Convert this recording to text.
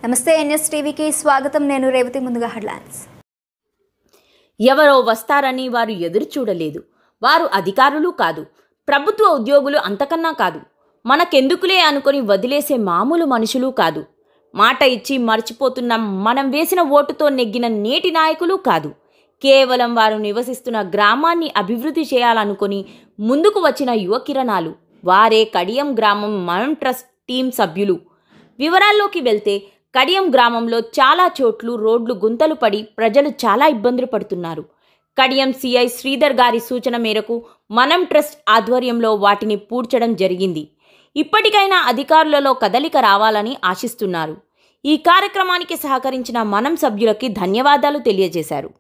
నమస్తే ఎన్ఎస్ టీవీకి స్వాగతం నేను రేవతి ముందుగా హెడ్లైన్స్ ఎవరో వస్తారని వారు ఎదురు చూడలేదు వారు అధికారులు కాదు ప్రభుత్వ ఉద్యోగులు అంతకన్నా కాదు మనకెందుకులే అనుకొని వదిలేసే మామూలు మనుషులు కాదు మాట ఇచ్చి మర్చిపోతున్న మనం వేసిన ఓటుతో నెగ్గిన నేటి నాయకులు కాదు కేవలం వారు నివసిస్తున్న గ్రామాన్ని అభివృద్ధి చేయాలనుకొని ముందుకు వచ్చిన యువ కిరణాలు వారే కడియం గ్రామం మనం ట్రస్ట్ టీం సభ్యులు వివరాల్లోకి వెళ్తే కడియం గ్రామంలో చాలా చోట్లు రోడ్లు గుంతలు పడి ప్రజలు చాలా ఇబ్బందులు పడుతున్నారు కడియం సిఐ శ్రీధర్ గారి సూచన మేరకు మనం ట్రస్ట్ ఆధ్వర్యంలో వాటిని పూడ్చడం జరిగింది ఇప్పటికైనా అధికారులలో కదలిక రావాలని ఆశిస్తున్నారు ఈ కార్యక్రమానికి సహకరించిన మనం సభ్యులకి ధన్యవాదాలు తెలియజేశారు